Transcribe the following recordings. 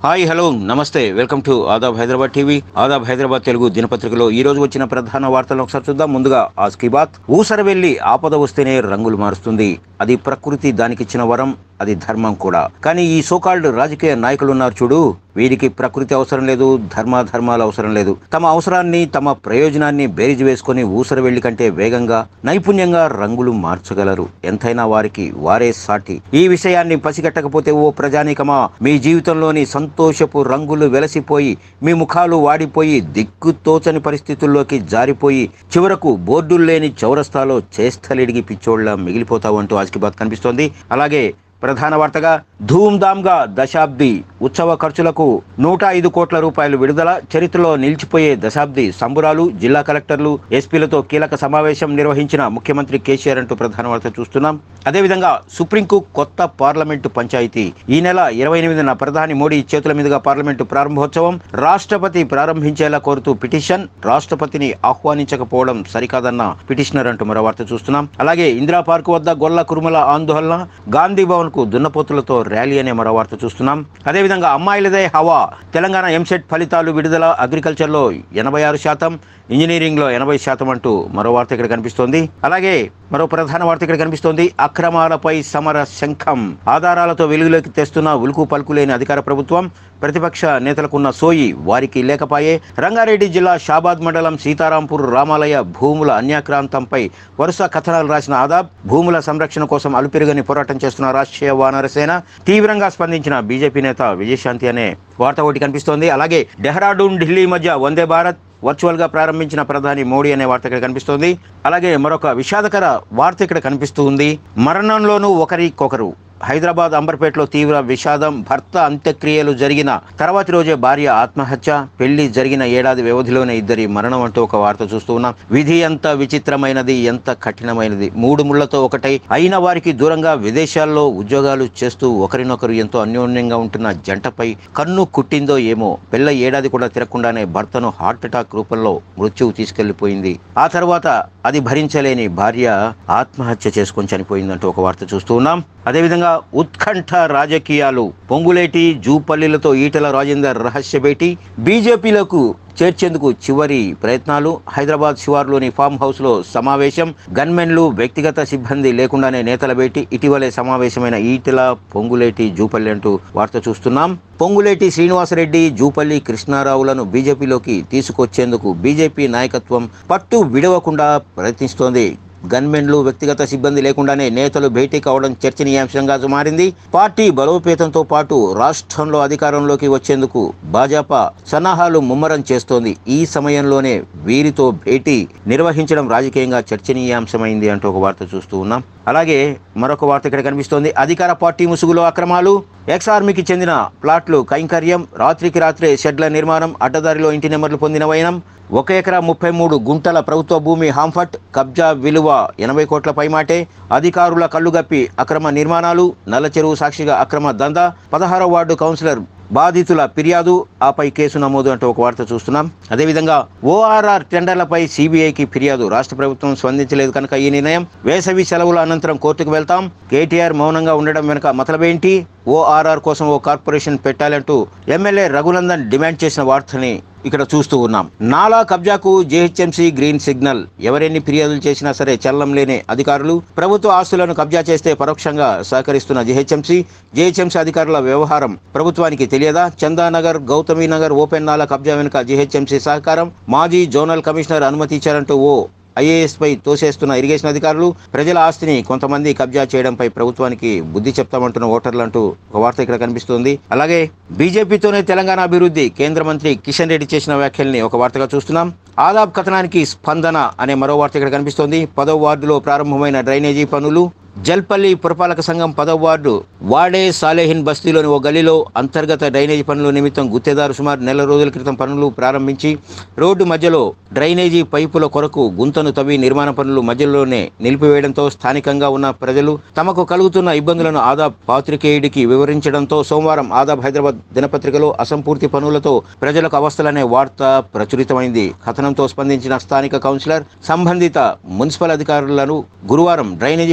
hi hello namaste welcome to Adab Hyderabad TV Adab Hyderabad Telugu దినపత్రికలో ఈ రోజు వచ్చిన ప్రధాన వార్తలను ఒకసారి చూద్దాం ముందుగా ఆజ్ కీ బాత్ ఊసర వెళ్లి ఆపద వస్తేనే రంగులు మారుస్తుంది అది ప్రకృతి దానికిచ్చిన వరం అది ధర్మం కూడా కానీ ఈ సోకాల్డ్ రాజకీయ నాయకులు ఉన్నారు చూడు వీరికి ప్రకృతి అవసరం లేదు ధర్మ ధర్మాలు అవసరం లేదు తమ అవసరాన్ని తమ ప్రయోజనాన్ని బేరీజు వేసుకొని ఊసర వెళ్లి కంటే వేగంగా నైపుణ్యంగా రంగులు మార్చగలరు ఎంతైనా వారికి వారే సాటి ఈ విషయాన్ని పసిగట్టకపోతే ఓ ప్రజానీకమా మీ జీవితంలోని సంతోషపు రంగులు వెలసిపోయి మీ ముఖాలు వాడిపోయి దిక్కుతోచని పరిస్థితుల్లోకి జారిపోయి చివరకు బోర్డులు లేని చౌరస్తాలో చేస్తలిడిగి పిచ్చోళ్ల మిగిలిపోతావు అంటూ ఆజ్కి కనిపిస్తోంది అలాగే ప్రధాన వార్తగా ధూమ్ధామ్గా దశాబ్ది ఉత్సవ ఖర్చులకు నూట ఐదు కోట్ల రూపాయలు విడుదల చరిత్రలో నిలిచిపోయే దశాబ్ది సంబురాలు జిల్లా కలెక్టర్లు ఎస్పీలతో కీలక సమావేశం నిర్వహించిన ముఖ్యమంత్రి కేసీఆర్ అంటూ ప్రధాన వార్త చూస్తున్నాం అదేవిధంగా సుప్రీంకు కొత్త పార్లమెంటు పంచాయతీ ఈ నెల ఇరవై ఎనిమిదిన ప్రధాని మోడీ చేతుల మీదుగా పార్లమెంటు ప్రారంభోత్సవం రాష్ట్రపతి ప్రారంభించేలా కోరుతూ పిటిషన్ రాష్ట్రపతిని ఆహ్వానించకపోవడం సరికాదన్న పిటిషనర్ అంటూ మరో వార్త చూస్తున్నాం అలాగే ఇందిరా పార్క్ వద్ద గొల్ల కురుమల ఆందోళన గాంధీ భవన్ కు దున్నపోతులతో ర్యాలీ అనే మరో వార్త చూస్తున్నాం అదేవిధంగా అమ్మాయిలదే హవా తెలంగాణ ఎంసెట్ ఫలితాలు విడుదల అగ్రికల్చర్ లో ఎనభై ఆరు శాతం ఇంజనీరింగ్ లో ఎనభై శాతం అంటూ మరో వార్త ఇక్కడ కనిపిస్తోంది అలాగే మరో ప్రధాన వార్త ఇక్కడ కనిపిస్తోంది అక్రమాలపై సమర శంఖం ఆధారాలతో వెలుగులోకి తెస్తున్న ఉలుకు పలుకు లేని అధికార ప్రభుత్వం ప్రతిపక్ష నేతలకున్న సోయి వారికి లేకపాయే రంగారెడ్డి జిల్లా షాబాద్ మండలం సీతారాంపూర్ రామాలయ భూముల అన్యాక్రాంతంపై వరుస కథనాలు రాసిన ఆదాబ్ భూముల సంరక్షణ కోసం అలుపెరుగని పోరాటం చేస్తున్న రాష్ట్రీయ వానరసేన తీవ్రంగా స్పందించిన బీజేపీ నేత విజయశాంతి అనే వార్త ఒకటి కనిపిస్తోంది అలాగే డెహ్రాడూన్ ఢిల్లీ మధ్య వందే భారత్ వర్చువల్ గా ప్రారంభించిన ప్రధాని మోడీ అనే వార్త ఇక్కడ కనిపిస్తోంది అలాగే మరొక విషాదకర వార్త ఇక్కడ కనిపిస్తూ ఉంది మరణంలోనూ ఒకరికొకరు హైదరాబాద్ అంబర్పేటలో తీవ్ర విషాదం భర్త అంత్యక్రియలు జరిగిన తర్వాతి రోజే భార్య ఆత్మహత్య పెళ్లి జరిగిన ఏడాది వ్యవధిలోనే ఇద్దరి మరణం అంటూ ఒక వార్త చూస్తూ ఉన్నాం విధి ఎంత విచిత్రమైనది ఎంత కఠినమైనది మూడు ముళ్లతో ఒకటై అయిన వారికి దూరంగా విదేశాల్లో ఉద్యోగాలు చేస్తూ ఒకరినొకరు ఎంతో అన్యోన్యంగా ఉంటున్న జంటపై కన్ను కుట్టిందో ఏమో పిల్ల ఏడాది కూడా తిరగకుండానే భర్తను హార్ట్ అటాక్ రూపంలో మృత్యువు తీసుకెళ్లిపోయింది ఆ తర్వాత అది భరించలేని భార్య ఆత్మహత్య చేసుకొని చనిపోయిందంటూ ఒక వార్త చూస్తూ ఉన్నాం అదేవిధంగా ఉత్కంఠ రాజకీయాలు పొంగులేటి జూపల్లిలతో ఈటల రాజేందర్ రహస్య భేటీ బీజేపీలకు చేర్చేందుకు చివరి ప్రయత్నాలు హైదరాబాద్ శివార్లోని ఫామ్ హౌస్ లో సమావేశం గన్మెన్లు వ్యక్తిగత సిబ్బంది లేకుండానే నేతల భేటీ ఇటీవలే సమావేశమైన ఈటెల పొంగులేటి జూపల్లి అంటూ వార్త చూస్తున్నాం పొంగులేటి శ్రీనివాసరెడ్డి జూపల్లి కృష్ణారావులను బీజేపీలోకి తీసుకొచ్చేందుకు బీజేపీ నాయకత్వం పట్టు విడవకుండా ప్రయత్నిస్తోంది గన్మెన్లు వ్యక్తిగత సిబ్బంది లేకుండానే నేతలు భేటీ కావడం చర్చనీయాంశంగా మారింది పార్టీ బలోపేతంతో పాటు రాష్ట్రంలో అధికారంలోకి వచ్చేందుకు భాజపా సన్నాహాలు ముమ్మరం చేస్తోంది ఈ సమయంలోనే వీరితో భేటీ నిర్వహించడం రాజకీయంగా చర్చనీయాంశమైంది అంటూ ఒక వార్త చూస్తూ ఉన్నాం అలాగే మరొక వార్త ఇక్కడ కనిపిస్తోంది అధికార పార్టీ ముసుగులో అక్రమాలు ఎక్స్ ఆర్మీకి చెందిన ప్లాట్లు కైంకర్యం రాత్రికి రాత్రే షెడ్ల నిర్మాణం అడ్డదారిలో ఇంటి నెంబర్లు పొందిన వైనం ఒక ఎకరా ముప్పై మూడు గుంటల ప్రభుత్వ భూమి హాంఫట్ కబ్జా విలువ ఎనభై కోట్ల పైమాటే అధికారుల కళ్ళుగప్పి అక్రమ నిర్మాణాలు నల్ల చెరువు సాక్షిగా అక్రమ దందా పదహారవ వార్డు కౌన్సిలర్ బాధితుల ఫిర్యాదు ఆపై కేసు నమోదు అంటూ ఒక వార్త చూస్తున్నాం అదేవిధంగా ఓఆర్ఆర్ టెండర్లపై సిబిఐకి ఫిర్యాదు రాష్ట్ర ప్రభుత్వం స్పందించలేదు కనుక ఈ నిర్ణయం వేసవి సెలవుల అనంతరం కోర్టుకు వెళ్తాం కేటీఆర్ మౌనంగా ఉండడం వెనుక మతలబేంటి ఓఆర్ఆర్ కోసం ఓ కార్పొరేషన్ పెట్టాలంటూ ఎమ్మెల్యే రఘునందన్ డిమాండ్ చేసిన వార్తని ఇక్కడ చూస్తూ ఉన్నాం నాలా కబ్జాకు జేహెచ్ఎంసీ గ్రీన్ సిగ్నల్ ఎవరెన్ని ఫిర్యాదులు చేసినా సరే చల్లం లేని అధికారులు ప్రభుత్వ ఆస్తులను కబ్జా చేస్తే పరోక్షంగా సహకరిస్తున్న జేహెచ్ఎంసీ జేహెచ్ఎంసీ అధికారుల వ్యవహారం ప్రభుత్వానికి తెలియదా చందానగర్ గౌతమి నగర్ ఓపెన్ నాలా కబ్జా వెనుక జేహెచ్ఎంసీ సహకారం మాజీ జోనల్ కమిషనర్ అనుమతి ఇచ్చారంటూ ఓ ఐఏఎస్ పై తోసేస్తున్న ఇరిగేషన్ అధికారులు ప్రజల ఆస్తిని కొంతమంది కబ్జా చేయడంపై ప్రభుత్వానికి బుద్ధి చెప్తామంటున్న ఓటర్లు అంటూ ఒక వార్త ఇక్కడ కనిపిస్తుంది అలాగే బీజేపీతోనే తెలంగాణ అభివృద్ధి కేంద్ర మంత్రి కిషన్ రెడ్డి చేసిన వ్యాఖ్యల్ని ఒక వార్తగా చూస్తున్నాం ఆదాబ్ కథనానికి స్పందన అనే మరో వార్త ఇక్కడ కనిపిస్తోంది పదవ వార్డులో ప్రారంభమైన డ్రైనేజీ పనులు జల్పల్లి పురపాలక సంఘం పదవ వార్డు వాడే సాలేహిన్ బస్తీలోని ఓ గలీలో అంతర్గత డ్రైనేజీ పనుల నిమిత్తం గుత్తేదారు సుమారు నెల రోజుల క్రితం పనులు ప్రారంభించి రోడ్డు మధ్యలో డ్రైనేజీ పైపుల కొరకు గుంతను తవ్వి నిర్మాణ పనులు మధ్యలోనే నిలిపివేయడంతో స్థానికంగా ఉన్న ప్రజలు తమకు కలుగుతున్న ఇబ్బందులను ఆదాబ్ పాత్రికేయుడికి వివరించడంతో సోమవారం ఆదాబ్ హైదరాబాద్ దినపత్రికలో అసంపూర్తి పనులతో ప్రజలకు అవస్థలనే వార్త ప్రచురితమైంది కథనంతో స్పందించిన స్థానిక కౌన్సిలర్ సంబంధిత మున్సిపల్ అధికారులను గురువారం డ్రైనేజీ పైప్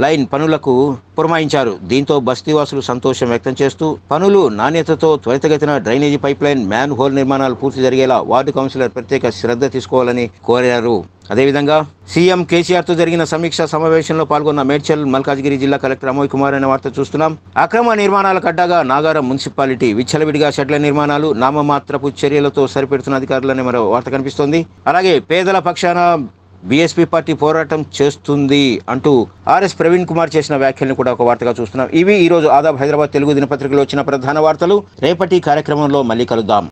లైన్ పనులకు పురమాయించారు దీంతో బస్తీవాసులు సంతోషం వ్యక్తం చేస్తూ పనులు నాణ్యతతో త్వరితగతిన drainage pipeline manhole నిర్మాణాలు పూర్తి జరిగేలా వార్డు కౌన్సిలర్ ప్రత్యేక శ్రద్ధ తీసుకోవాలని కోరారు అదేవిధంగా సీఎం కేసీఆర్ తో జరిగిన సమీక్షా సమావేశంలో పాల్గొన్న మేడ్చల్ మల్కాజ్గిరి జిల్లా కలెక్టర్ అమోయ్ కుమార్ అనే వార్త చూస్తున్నాం అక్రమ నిర్మాణాలకు అడ్డాగా నాగారం మున్సిపాలిటీ విచ్చలవిడిగా షెడ్ల నిర్మాణాలు నామమాత్రపు చర్యలతో సరిపెడుతున్న అధికారులనే మరో వార్త కనిపిస్తోంది అలాగే పేదల పక్షాన బీఎస్పీ పార్టీ పోరాటం చేస్తుంది అంటూ ఆర్ఎస్ ప్రవీణ్ కుమార్ చేసిన వ్యాఖ్యలను కూడా ఒక వార్తగా చూస్తున్నాం ఇవి ఈ రోజు ఆదాబ్ హైదరాబాద్ తెలుగు దినపత్రికలో వచ్చిన ప్రధాన వార్తలు రేపటి కార్యక్రమంలో మళ్ళీ కలుద్దాం